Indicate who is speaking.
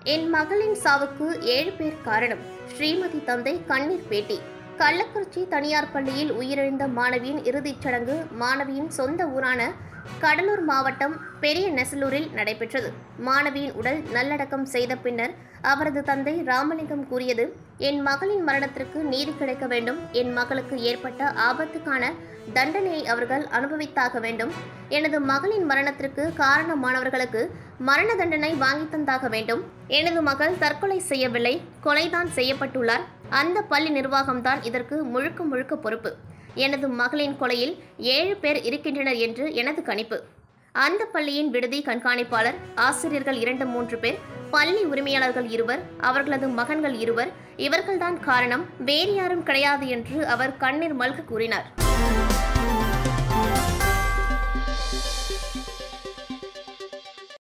Speaker 1: என் மகளின் சாவுக்கு ஏழு பேர் காரணம் ஸ்ரீமதி தந்தை கண்ணீர் பேட்டி கள்ளக்குறிச்சி தனியார் பள்ளியில் உயிரிழந்த மாணவியின் இறுதிச் சடங்கு மாணவியின் சொந்த ஊரான கடலூர் மாவட்டம் பெரிய நெசலூரில் நடைபெற்றது மாணவியின் உடல் நல்லடக்கம் செய்த பின்னர் அவரது தந்தை ராமலிங்கம் கூறியது என் மகளின் மரணத்திற்கு நீதி கிடைக்க வேண்டும் என் மகளுக்கு ஏற்பட்ட ஆபத்துக்கான தண்டனையை அவர்கள் அனுபவித்தாக வேண்டும் எனது மகளின் மரணத்திற்கு காரணமானவர்களுக்கு மரண தண்டனை வாங்கி தந்தாக வேண்டும் எனது மகள் தற்கொலை செய்யவில்லை கொலைதான் செய்யப்பட்டுள்ளார் அந்த பள்ளி நிர்வாகம்தான் இதற்கு முழுக்க முழுக்க பொறுப்பு எனது மகளின் கொலையில் ஏழு பேர் இருக்கின்றனர் என்று எனது கணிப்பு அந்த பள்ளியின் விடுதி கண்காணிப்பாளர் ஆசிரியர்கள் இரண்டு மூன்று பேர் பள்ளி உரிமையாளர்கள் இருவர் அவர்களது மகன்கள் இருவர் இவர்கள்தான் காரணம் வேறு யாரும் கிடையாது என்று அவர் கண்ணீர் மல்க கூறினார்